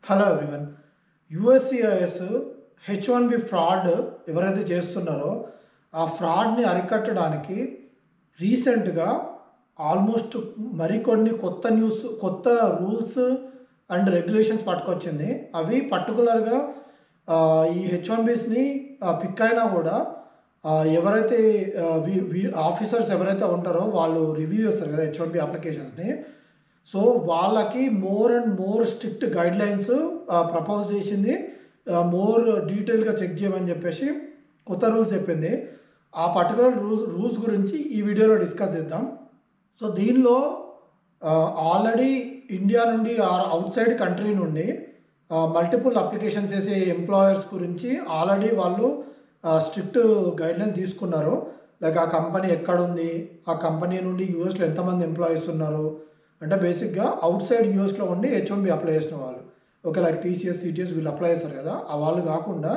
Hello everyone USCIS H one B fraud ఎవరైతే చేస్తున్నారో ఆ ఫ్రాడ్ని అరికట్టడానికి రీసెంట్గా ఆల్మోస్ట్ మరికొన్ని కొత్త న్యూస్ కొత్త రూల్స్ అండ్ రెగ్యులేషన్స్ పట్టుకొచ్చింది అవి పర్టికులర్గా ఈ హెచ్ వన్ బీస్ని పిక్ అయినా కూడా ఆ, ఎవరైతే ఆఫీసర్స్ ఎవరైతే ఉంటారో వాళ్ళు రివ్యూ చేస్తారు కదా హెచ్ వన్ బి అప్లికేషన్స్ని సో వాళ్ళకి more and more strict guidelines propose చేసింది మోర్ డీటెయిల్గా చెక్ చేయమని చెప్పేసి కొత్త రూల్స్ చెప్పింది ఆ పర్టికులర్ రూల్స్ రూల్స్ గురించి ఈ వీడియోలో డిస్కస్ చేద్దాం సో దీనిలో ఆల్రెడీ ఇండియా నుండి ఆర్ అవుట్ సైడ్ కంట్రీ నుండి మల్టిపుల్ అప్లికేషన్స్ చేసే ఎంప్లాయర్స్ గురించి ఆల్రెడీ వాళ్ళు స్ట్రిక్ట్ గైడ్లైన్స్ తీసుకున్నారు లైక్ ఆ కంపెనీ ఎక్కడుంది ఆ కంపెనీ నుండి యూఎస్లో ఎంతమంది ఎంప్లాయీస్ ఉన్నారు అంటే బేసిక్గా అవుట్ సైడ్ యూఎస్లో ఉండి హెచ్ వన్ బి అప్లై చేసిన వాళ్ళు ఓకే లైక్ టీసీఎస్ సిటీఎస్ వీళ్ళు అప్లై చేస్తారు కదా ఆ వాళ్ళు కాకుండా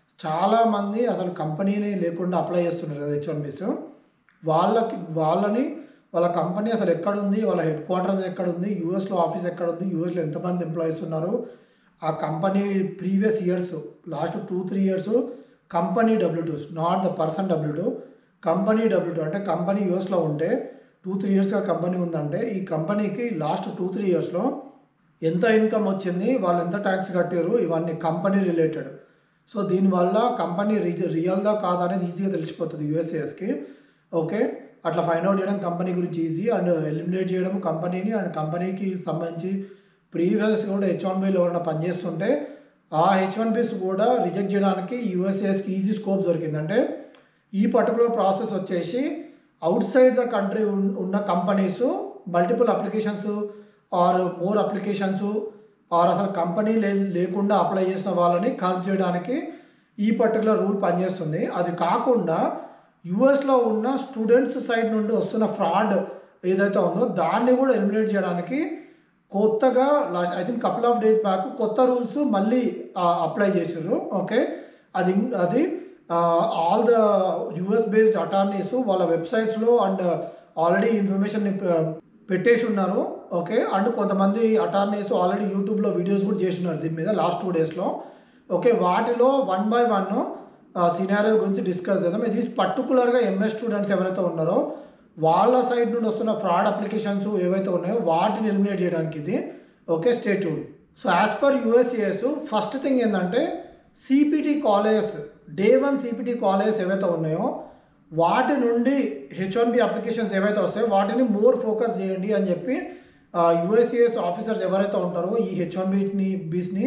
చాలామంది అసలు కంపెనీని లేకుండా అప్లై చేస్తున్నారు కదా హెచ్ వన్ బీస్ వాళ్ళకి వాళ్ళని వాళ్ళ కంపెనీ అసలు ఎక్కడుంది వాళ్ళ హెడ్ క్వార్టర్స్ ఎక్కడుంది యూఎస్లో ఆఫీస్ ఎక్కడుంది యూఎస్లో ఎంతమంది ఎంప్లాయీస్ ఉన్నారు ఆ company previous years last two three years company W twos not the person W two company W two అంటే కంపెనీ యూఎస్లో ఉంటే టూ త్రీ ఇయర్స్గా కంపెనీ ఉందంటే ఈ కంపెనీకి లాస్ట్ టూ త్రీ ఇయర్స్లో ఎంత ఇన్కమ్ వచ్చింది వాళ్ళు ఎంత ట్యాక్స్ కట్టారు ఇవన్నీ కంపెనీ రిలేటెడ్ సో దీనివల్ల కంపెనీ రి రియల్దా కాదా అనేది ఈజీగా తెలిసిపోతుంది యూఎస్ఏఎస్కి ఓకే అట్లా ఫైండ్ అవుట్ చేయడం కంపెనీ గురించి ఈజీ అండ్ ఎలిమినేట్ చేయడం కంపెనీని అండ్ కంపెనీకి సంబంధించి ప్రీవియస్ కూడా హెచ్ వన్ బీలో ఎవరైనా పనిచేస్తుంటే ఆ హెచ్ వన్ బీస్ కూడా రిజెక్ట్ చేయడానికి యూఎస్ఏఎస్కి ఈజీ స్కోప్ దొరికింది అంటే ఈ పర్టికులర్ ప్రాసెస్ వచ్చేసి అవుట్ సైడ్ ద కంట్రీ ఉన్న companies multiple applications or more applications or అసలు కంపెనీ లే లేకుండా అప్లై చేసిన వాళ్ళని కర్వ్ చేయడానికి ఈ పర్టికులర్ రూల్ పనిచేస్తుంది అది కాకుండా యుఎస్లో ఉన్న స్టూడెంట్స్ సైడ్ నుండి వస్తున్న ఫ్రాడ్ ఏదైతే ఉందో దాన్ని కూడా ఎలిమినేట్ చేయడానికి కొత్తగా last I think couple of days back కొత్త రూల్స్ మళ్ళీ అప్లై చేసారు ఓకే అది అది all the US based attorneys వాళ్ళ వెబ్సైట్స్లో అండ్ ఆల్రెడీ ఇన్ఫర్మేషన్ పెట్టేసి ఉన్నారు ఓకే అండ్ కొంతమంది అటార్నీస్ ఆల్రెడీ యూట్యూబ్లో వీడియోస్ కూడా చేస్తున్నారు దీని మీద లాస్ట్ టూ డేస్లో ఓకే వాటిలో వన్ బై వన్ సినారియో గురించి డిస్కస్ చేద్దాం ఇది పర్టికులర్గా ఎంఎస్ స్టూడెంట్స్ ఎవరైతే ఉన్నారో వాళ్ళ సైడ్ నుండి వస్తున్న ఫ్రాడ్ అప్లికేషన్స్ ఏవైతే ఉన్నాయో వాటిని ఎలిమినేట్ చేయడానికి ఇది okay state so as per USCIS first thing ఏంటంటే CPT colleges day one CPT colleges ఏవైతే ఉన్నాయో వాటి నుండి హెచ్ వన్ బి అప్లికేషన్స్ ఏవైతే వస్తాయో వాటిని మోర్ ఫోకస్ చేయండి అని చెప్పి యుఎస్సిఎస్ ఆఫీసర్స్ ఎవరైతే ఉంటారో ఈ హెచ్ వన్ బిని బీస్ని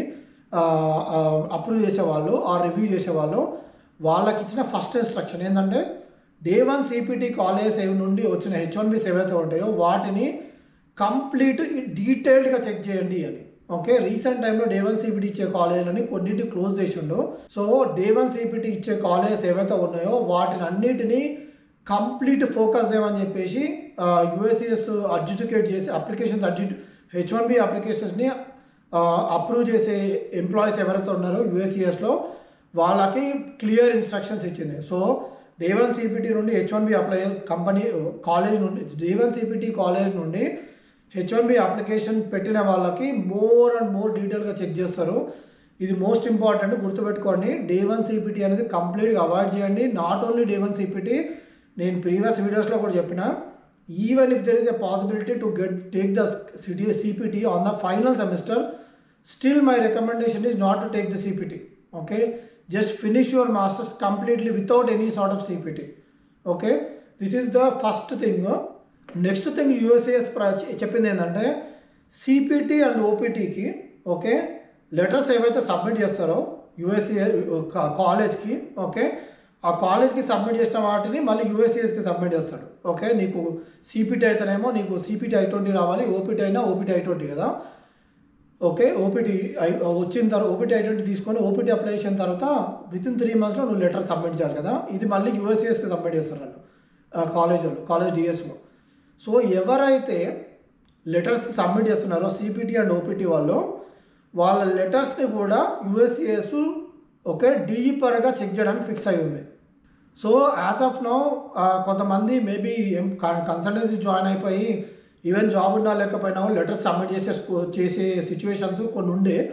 అప్రూవ్ చేసేవాళ్ళు ఆ రివ్యూ చేసేవాళ్ళు వాళ్ళకి ఇచ్చిన ఫస్ట్ ఇన్స్ట్రక్షన్ ఏంటంటే డే వన్ సిపిటి కాలేజ్ ఏవి నుండి వచ్చిన హెచ్ వన్ బీస్ ఏవైతే ఉంటాయో వాటిని కంప్లీట్ డీటెయిల్డ్గా చెక్ చేయండి అని ఓకే రీసెంట్ టైంలో డే వన్ సిపిటి ఇచ్చే కాలేజీలని కొన్నింటి క్లోజ్ చేసిండు సో డే వన్ సిపిటి ఇచ్చే కాలేజెస్ ఏవైతే ఉన్నాయో వాటిని అన్నిటినీ కంప్లీట్ ఫోకస్ చేయమని చెప్పేసి యుఎస్సిఎస్ అడ్జుడికేట్ చేసి అప్లికేషన్స్ అడ్జు హెచ్ వన్ బి అప్లికేషన్స్ని అప్రూవ్ చేసే ఎంప్లాయీస్ ఎవరైతే ఉన్నారో యుఎస్సిఎస్లో వాళ్ళకి క్లియర్ ఇన్స్ట్రక్షన్స్ ఇచ్చింది సో డే వన్ సిపిటి నుండి H one B apply company college నుండి డే వన్ సిపిటి కాలేజ్ నుండి హెచ్ వన్ బి అప్లికేషన్ పెట్టిన వాళ్ళకి మోర్ అండ్ మోర్ డీటెయిల్గా చెక్ చేస్తారు ఇది మోస్ట్ ఇంపార్టెంట్ గుర్తుపెట్టుకోండి డే వన్ సిపిటి అనేది కంప్లీట్గా అవాయిడ్ చేయండి not only day one CPT నేను ప్రీవియస్ వీడియోస్లో కూడా చెప్పిన even if there is a possibility to get take the city CPT on the final semester still my recommendation is not to take the CPT okay just finish your masters completely without any sort of CPT okay this is the first thing next thing USCIS చెప్పింది ఏంటంటే CPT and ఓపీటీకి okay letters ఏవైతే submit చేస్తారో USA కాలేజ్కి okay ఆ కాలేజ్కి submit చేసిన వాటిని మళ్ళీ యూఎస్ఏఎస్కి సబ్మిట్ చేస్తాడు ఓకే నీకు సిపిటి అయితేనేమో నీకు సిపిటి ఐ ట్వంటీ రావాలి ఓపీటీ అయినా ఓపీటీ ఐ ట్వంటీ కదా ఓకే ఓపీటీ వచ్చిన తర్వాత ఓపీటీ ఐడెంటిటీ తీసుకొని ఓపీటీ అప్లై చేసిన తర్వాత విత్ ఇన్ త్రీ మంత్స్లో నువ్వు లెటర్ సబ్మిట్ చేయాలి కదా ఇది మళ్ళీ యూఎస్ఏఎస్కి సబ్మిట్ చేస్తారు వాళ్ళు కాలేజ్ వాళ్ళు కాలేజ్ డిఎస్లో సో ఎవరైతే లెటర్స్ సబ్మిట్ చేస్తున్నారో సిపిటి అండ్ ఓపీటీ వాళ్ళు వాళ్ళ లెటర్స్ని కూడా యూఎస్ఏఎస్ ఓకే డిఈ పరంగా చెక్ చేయడానికి ఫిక్స్ అయి ఉంది సో యాజ్ ఆఫ్ నౌ కొంతమంది మేబీ కన్సల్టెన్సీ జాయిన్ అయిపోయి ఈవెన్ జాబ్ ఉన్నా లేకపోయినా లెటర్ సబ్మిట్ చేసే స్కూ- చేసే సిచ్యువేషన్స్ కొన్ని ఉండే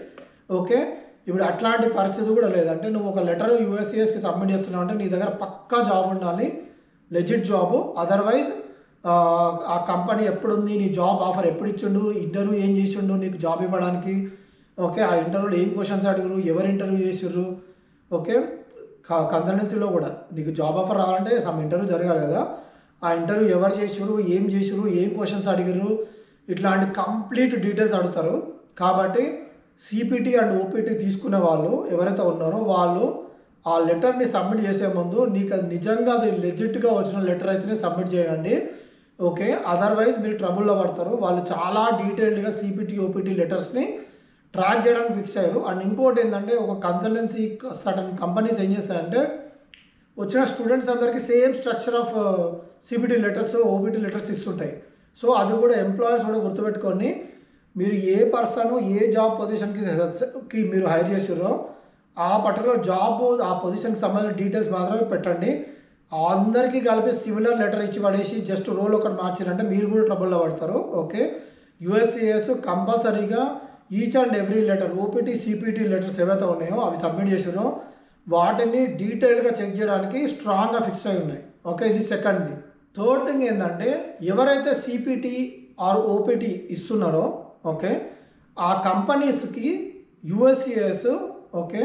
ఓకే ఇప్పుడు అట్లాంటి పరిస్థితి కూడా లేదు అంటే నువ్వు ఒక లెటర్ యూఎస్సిఎస్కి సబ్మిట్ చేస్తున్నావు అంటే నీ దగ్గర పక్కా జాబ్ ఉండాలి లెజిట్ జాబ్ అదర్వైజ్ ఆ కంపెనీ ఎప్పుడుంది నీ జాబ్ ఆఫర్ ఎప్పుడు ఇచ్చిండు ఇంటర్వ్యూ ఏం చేసిండు నీకు జాబ్ ఇవ్వడానికి ఓకే ఆ ఇంటర్వ్యూలో ఏం క్వశ్చన్స్ అడిగారు ఎవరు ఇంటర్వ్యూ చేసిర్రు ఓకే కన్సల్టెన్సీలో కూడా నీకు జాబ్ ఆఫర్ రావాలంటే సమ్ ఇంటర్వ్యూ జరగాలి కదా ఆ ఇంటర్వ్యూ ఎవరు చేసిరు ఏం చేసిరు ఏం క్వశ్చన్స్ అడిగారు ఇట్లాంటి కంప్లీట్ డీటెయిల్స్ అడుగుతారు కాబట్టి సిపిటి అండ్ ఓపీటీ తీసుకునే వాళ్ళు ఎవరైతే ఉన్నారో వాళ్ళు ఆ లెటర్ని సబ్మిట్ చేసే ముందు నీకు అది నిజంగా అది లెజిట్గా వచ్చిన లెటర్ అయితేనే సబ్మిట్ చేయండి ఓకే అదర్వైజ్ మీరు ట్రబుల్లో పడతారు వాళ్ళు చాలా డీటెయిల్డ్గా సిపిటి ఓపీటీ లెటర్స్ని ట్రాక్ చేయడానికి ఫిక్స్ అయ్యారు అండ్ ఇంకోటి ఏంటంటే ఒక కన్సల్టెన్సీ సడన్ కంపెనీస్ ఏం చేస్తాయంటే వచ్చిన స్టూడెంట్స్ అందరికీ same structure of CPT letters OPT letters ఇస్తుంటాయి సో అది కూడా ఎంప్లాయర్స్ కూడా గుర్తుపెట్టుకొని మీరు ఏ పర్సన్ ఏ జాబ్ పొజిషన్కి కి మీరు హైర్ చేసారో ఆ పర్టికులర్ జాబ్ ఆ పొజిషన్కి సంబంధించిన డీటెయిల్స్ మాత్రమే పెట్టండి అందరికీ కలిపి సిమిలర్ లెటర్ ఇచ్చి పడేసి జస్ట్ రోల్ ఒకటి మార్చారంటే మీరు కూడా ట్రబుల్లో పడతారు ఓకే యుఎస్సిఎస్ కంపల్సరీగా each and every letter OPT CPT letters ఏవైతే ఉన్నాయో అవి సబ్మిట్ చేసారో వాటిని డీటెయిల్గా చెక్ చేయడానికి స్ట్రాంగ్గా ఫిక్స్ అయి ఉన్నాయి ఓకే ఇది సెకండ్ది థర్డ్ థింగ్ ఏంటంటే ఎవరైతే సిపిటి ఆర్ ఓపీటీ ఇస్తున్నారో ఓకే ఆ కంపెనీస్కి యుఎస్సిఎస్ ఓకే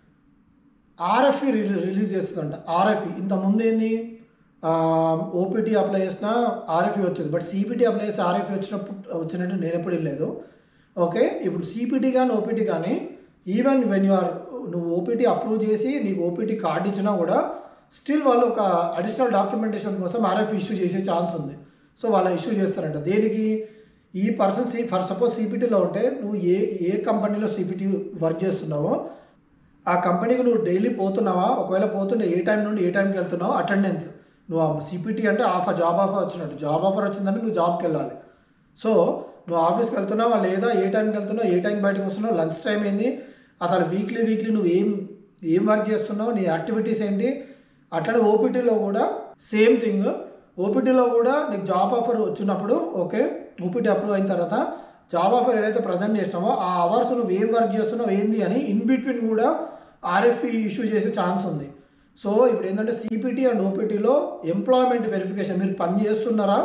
ఆర్ఎఫ్ఈ రిలీజ్ చేస్తుందంట ఆర్ఎఫ్ఈ ఇంతకుముందు ఏంది ఓపీటీ అప్లై చేసినా ఆర్ఎఫ్ఈ వచ్చింది బట్ సిపిటీ అప్లై చేస్తే ఆర్ఎఫ్ఈ వచ్చినప్పుడు వచ్చినట్టు నేను ఎప్పుడు వెళ్ళలేదు ఓకే ఇప్పుడు సిపిటీ కానీ ఓపీటీ కానీ ఈవెన్ వెన్ యు ఆర్ నువ్వు ఓపీటీ అప్రూవ్ చేసి నీకు ఓపీటీ కార్డు ఇచ్చినా కూడా స్టిల్ వాళ్ళు ఒక అడిషనల్ డాక్యుమెంటేషన్ కోసం ఆర్ఎఫ్ ఇష్యూ చేసే ఛాన్స్ ఉంది సో వాళ్ళ ఇష్యూ చేస్తారంట దేనికి ఈ పర్సన్ సి ఫర్ సపోజ్ సిపిటీలో ఉంటే నువ్వు ఏ ఏ కంపెనీలో సిపిటీ వర్క్ చేస్తున్నావో ఆ కంపెనీకి నువ్వు డైలీ పోతున్నావా ఒకవేళ పోతుంటే ఏ టైం నుండి ఏ టైంకి వెళ్తున్నావు అటెండెన్స్ నువ్వు ఆ సిపిటీ అంటే ఆఫర్ జాబ్ ఆఫర్ వచ్చినట్టు జాబ్ ఆఫర్ వచ్చిందంటే నువ్వు జాబ్కి వెళ్ళాలి సో నువ్వు ఆఫీస్కి వెళ్తున్నావా లేదా ఏ టైంకి వెళ్తున్నావు ఏ టైంకి బయటకు వస్తున్నావు లంచ్ టైం ఏంది అసలు వీక్లీ వీక్లీ నువ్వు ఏం ఏం వర్క్ చేస్తున్నావు నీ యాక్టివిటీస్ ఏంటి అట్లనే ఓపీటీలో కూడా సేమ్ థింగ్ ఓపీటీలో కూడా నీకు జాబ్ ఆఫర్ వచ్చినప్పుడు ఓకే ఓపీటీ అప్రూవ్ అయిన తర్వాత జాబ్ ఆఫర్ ఏదైతే ప్రజెంట్ చేసినావో ఆ అవర్స్ నువ్వు ఏం వర్క్ చేస్తున్నావు ఏంది అని ఇన్ బిట్వీన్ కూడా ఆర్ఎఫ్ఈ ఇష్యూ చేసే ఛాన్స్ ఉంది సో ఇప్పుడు ఏంటంటే సిపిటీ అండ్ ఓపీటీలో ఎంప్లాయ్మెంట్ వెరిఫికేషన్ మీరు పని చేస్తున్నారా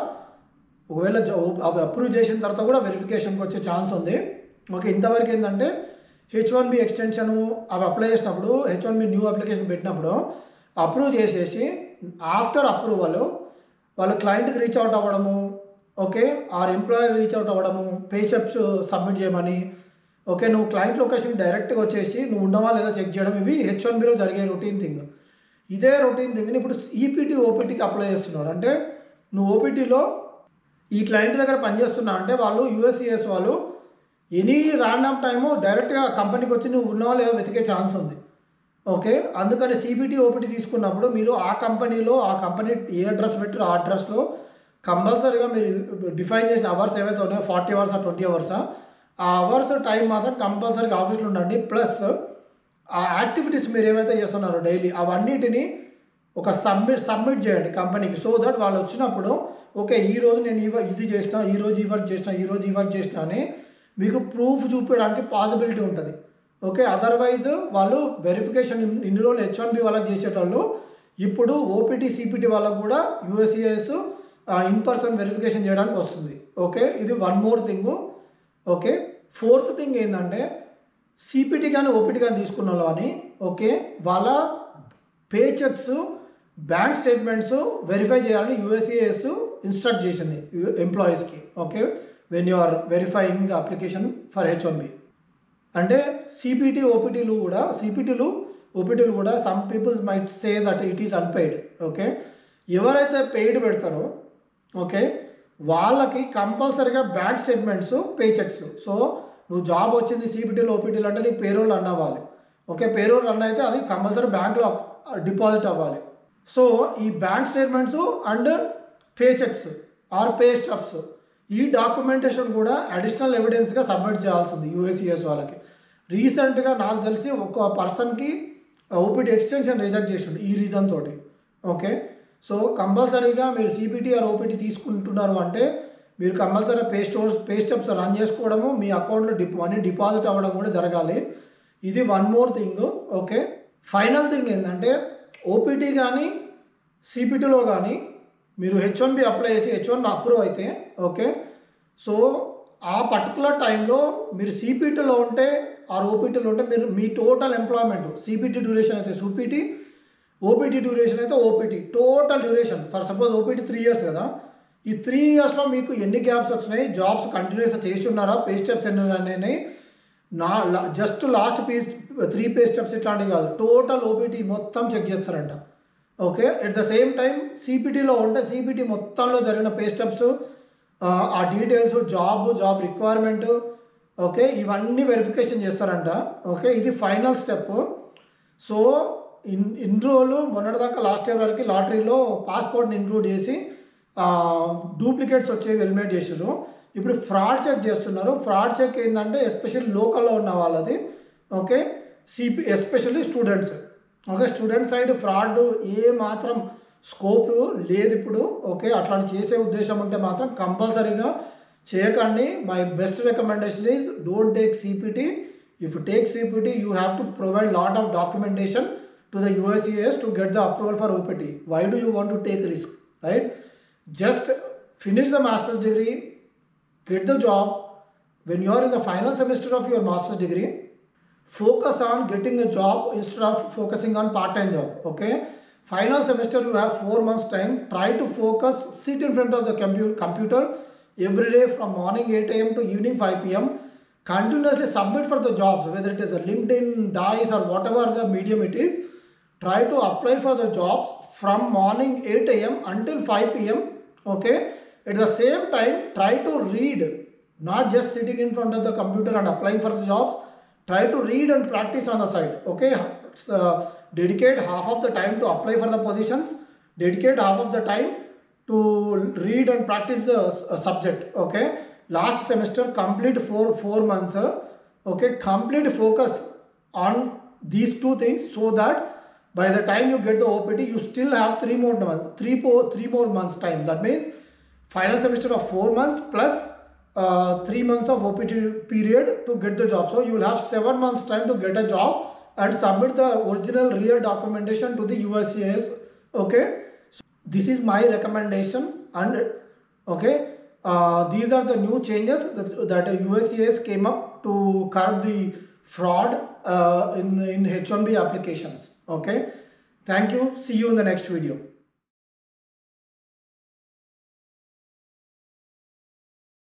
ఒకవేళ అవి అప్రూవ్ చేసిన తర్వాత కూడా వెరిఫికేషన్కి వచ్చే ఛాన్స్ ఉంది ఓకే ఇంతవరకు ఏంటంటే హెచ్ వన్ బి ఎక్స్టెన్షన్ అవి అప్లై చేసినప్పుడు H one B new application పెట్టినప్పుడు అప్రూవ్ చేసేసి ఆఫ్టర్ అప్రూవల్ వాళ్ళు క్లయింట్కి రీచ్ అవుట్ అవ్వడము okay or employer reach out అవ్వడము పే చెప్స్ సబ్మిట్ చేయమని ఓకే నువ్వు క్లయింట్ లొకేషన్ డైరెక్ట్గా వచ్చేసి నువ్వు ఉండవా లేదా చెక్ చేయడం ఇవి హెచ్ వన్ బిలో జరిగే రొటీన్ థింగ్ ఇదే రొటీన్ థింగ్ని ఇప్పుడు ఈపీటీ ఓపీటీకి అప్లై చేస్తున్నారు అంటే నువ్వు ఓపీటీలో ఈ క్లయింట్ దగ్గర పనిచేస్తున్నా అంటే వాళ్ళు యూఎస్సిఎస్ వాళ్ళు ఎనీ ర్యాండమ్ టైము డైరెక్ట్గా కంపెనీకి వచ్చి నువ్వు ఉన్నావా లేదా వెతికే ఛాన్స్ ఉంది ఓకే అందుకని సిబిటీ ఓపీటీ తీసుకున్నప్పుడు మీరు ఆ కంపెనీలో ఆ కంపెనీ ఏ అడ్రస్ పెట్టారో ఆ అడ్రస్లో కంపల్సరీగా మీరు డిఫైన్ చేసిన అవర్స్ ఏవైతే ఉన్నాయో ఫార్టీ అవర్స్ ట్వంటీ అవర్సా ఆ అవర్స్ టైం మాత్రం కంపల్సరీగా ఆఫీస్లో ఉండండి ప్లస్ ఆ యాక్టివిటీస్ మీరు ఏవైతే చేస్తున్నారో డైలీ అవన్నిటిని ఒక సబ్మిట్ సబ్మిట్ చేయండి కంపెనీకి సో దట్ వాళ్ళు వచ్చినప్పుడు ఓకే ఈ రోజు నేను ఈ వర్క్ ఇది చేసిన ఈ రోజు ఈ వర్క్ చేసిన ఈ రోజు ఈ వర్క్ చేసిన అని మీకు ప్రూఫ్ చూపించడానికి పాసిబిలిటీ ఉంటుంది ఓకే అదర్వైజ్ వాళ్ళు వెరిఫికేషన్ ఇన్ని రోజులు హెచ్ వన్ బి వాళ్ళకి చేసేటోళ్ళు ఇప్పుడు ఓపీటీ సిపిటీ వాళ్ళకు కూడా యూఎస్సిఎస్ ఇన్ పర్సన్ వెరిఫికేషన్ చేయడానికి వస్తుంది ఓకే ఇది one more thing okay fourth thing ఏంటంటే సిపిటీ కానీ ఓపీటీ కానీ తీసుకున్న వాళ్ళని ఓకే వాళ్ళ paychecks bank statements verify చేయాలని యూఎస్సిఎస్ ఇన్స్ట్రక్ట్ చేసింది ఎంప్లాయీస్కి okay when you are verifying application for H one B అంటే సిపిటి ఓపీటీలు కూడా సిపిటీలు ఓపీటీలు కూడా some peoples might say that it is unpaid okay ఎవరైతే పెయిడ్ పెడతారో ఓకే వాళ్ళకి కంపల్సరీగా bank statements paychecks so నువ్వు జాబ్ వచ్చింది సిపిటీలు ఓపీటీలు అంటే నీకు పేరోల్ రన్ అవ్వాలి ఓకే పేరోల్ రన్ అయితే అది కంపల్సరీ బ్యాంక్లో డిపాజిట్ అవ్వాలి సో ఈ bank statements and paychecks or pay stubs ఈ డాక్యుమెంటేషన్ కూడా అడిషనల్ ఎవిడెన్స్గా సబ్మిట్ చేయాల్సి ఉంది యూఎస్సిఎస్ వాళ్ళకి రీసెంట్గా నాకు తెలిసి ఒక పర్సన్కి ఓపీటీ ఎక్స్టెన్షన్ రిజెక్ట్ చేసిండు ఈ రీజన్ తోటి ఓకే సో కంపల్సరీగా మీరు సిపిటీ ఆర్ ఓపీటీ తీసుకుంటున్నారు అంటే మీరు compulsory pay stubs pay stubs run చేసుకోవడము మీ అకౌంట్లో డిప్ మనీ డిపాజిట్ అవ్వడం కూడా జరగాలి ఇది one more thing okay final thing ఏంటంటే ఓపీటీ కానీ సిపిటీలో కానీ మీరు హెచ్ వన్ బి అప్లై చేసి హెచ్ వన్ అప్రూవ్ అయితే ఓకే సో ఆ పర్టికులర్ టైంలో మీరు సిపిటీలో ఉంటే ఆర్ ఓపీటీలో ఉంటే మీరు మీ టోటల్ ఎంప్లాయ్మెంట్ సిపిటీ డ్యూరేషన్ అయితే సూపీటీ ఓపీటీ డ్యూరేషన్ అయితే OPT total duration for suppose OPT three years కదా ఈ త్రీ ఇయర్స్లో మీకు ఎన్ని గ్యాప్స్ వచ్చినాయి జాబ్స్ కంటిన్యూస్గా చేసి ఉన్నారా పే స్టెప్స్ ఎన్ని ఉన్నాయి నా just last pay three pay stubs ఇట్లాంటివి కాదు టోటల్ ఓపీటీ మొత్తం చెక్ చేస్తారంట okay at the same time సిపిటీలో ఉంటే సిపిటీ మొత్తంలో జరిగిన పే స్టెప్స్ ఆ details job job requirement okay ఇవన్నీ వెరిఫికేషన్ చేస్తారంట ఓకే ఇది ఫైనల్ స్టెప్ సో ఇన్ ఇన్ని రోజులు మొన్నటిదాకా లాస్ట్ ఇయర్ వరకు లాటరీలో పాస్పోర్ట్ని ఇంక్లూడ్ చేసి డూప్లికేట్స్ వచ్చేవి ఎలిమినేట్ చేసారు ఇప్పుడు ఫ్రాడ్ చెక్ చేస్తున్నారు ఫ్రాడ్ చెక్ ఏంటంటే ఎస్పెషల్లీ లోకల్లో ఉన్న వాళ్ళది okay CP especially students okay student side fraud ఏ మాత్రం స్కోప్ లేదు ఇప్పుడు ఓకే అట్లాంటి చేసే ఉద్దేశం ఉంటే మాత్రం కంపల్సరీగా చేయకండి my best recommendation is don't take CPT if take CPT you have to provide lot of documentation to the USCIS to get the approval for OPT why do you want to take risk right just finish the masters degree get the job when you are in the final semester of your master's degree focus on getting a job instead of focusing on part-time job okay final semester you have four months time try to focus sit in front of the compu- computer every day from morning 8 a.m to evening 5 p.m continuously submit for the jobs whether it is a linkedin dice or whatever the medium it is try to apply for the jobs from morning 8 a.m until 5 p.m okay at the same time try to read not just sitting in front of the computer and applying for the jobs try to read and practice on the side okay uh, dedicate half of the time to apply for the positions dedicate half of the time to read and practice the uh, subject okay last semester complete four four months uh, okay complete focus on these two things so that by the time you get the opt you still have three more months three more three more months time that means final semester of four months plus uh, three months of OPT period to get the job. So you will have seven months time to get a job and submit the original real documentation to the USCIS. Okay, so this is my recommendation and okay. Uh, these are the new changes that, that USCIS came up to curb the fraud uh, in, in H1B applications. Okay, thank you. See you in the next video.